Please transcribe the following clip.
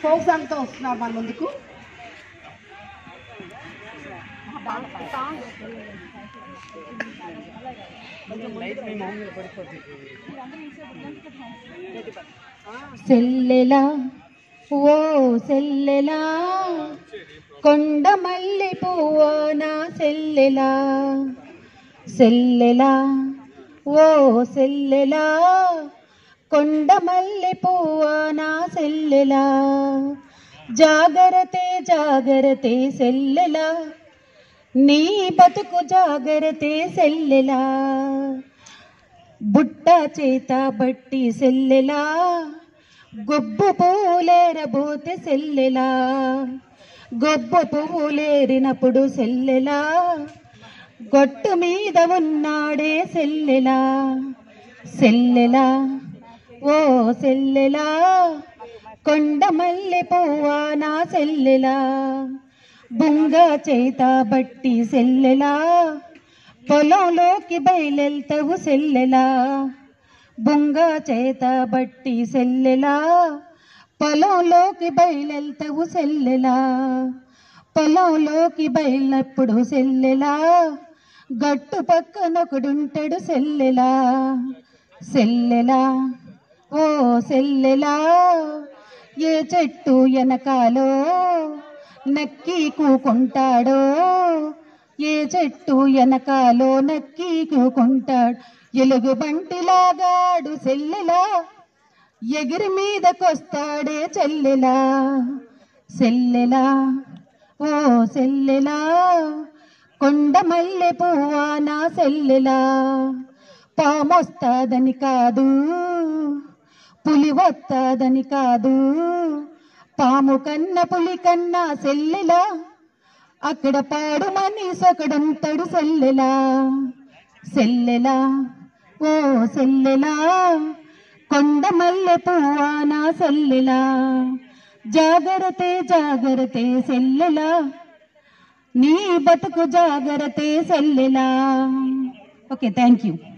folk సాంగ్తో వస్తున్నారు మన ముందుకు సెల్లెలా ఓ సెల్లెలా కొండ మల్లె పువ్వో నా సెల్లెలా సెల్లెలా ఓ సెల్లెలా కొండ మల్లె పువ్వో నా సెల్లెలా జాగరతే జాగరతే సెల్లెలా నీ బతుకు జాగరతే సెల్లెలా బుట్ట చేత బట్టి సెల్లెలా గొబ్బు పూలేరబోతే సెల్లెలా గొబ్బు పువ్వులేరినప్పుడు సెల్లెలా గొట్టు మీద ఉన్నాడే సెల్లెలా సెల్లెలా ఓ సెల్లెలా కొండ మల్లె పువ్వా నా సెల్లెలా బుంగ చేత బట్టి సెల్లెలా పొలంలోకి బయలెళ్తావు సెల్లెలా బుంగ చేత బట్టి సెల్లెలా పొలంలోకి బయలెళ్తావు సెల్లెలా పొలంలోకి బయలునప్పుడు సెల్లెలా గట్టు పక్కనొకడుంటాడు సెల్లెలా సెల్లెలా ఓ సెల్లెలా ఏ చెట్టు వెనకాలో నక్కి కూకుంటాడో ఏ చెట్టు వెనకాలో నక్కి కూకుంటాడు ఎలుగు బంటిలాగాడు సెల్లెలా ఎగిరి మీదకొస్తాడే చెల్లెలా సెల్లెలా ఓ సెల్లెలా కొండ మల్లె పువ్వా నా సెల్లెలా పామొస్తాదని కాదు పులి వస్తాదని కాదు పాము కన్న పులి కన్నా సెల్లెలా అక్కడ పాడుమని సొకడంతడు సెల్లెలా సెల్లెలా ఓ సెల్లెలా కొండ మల్లె పువ్వా నా సెల్లెలా జాగరతే జాగరతే సెల్లెలా నీ బతుకు జాగరతే సెల్లెలా ఓకే థ్యాంక్ యూ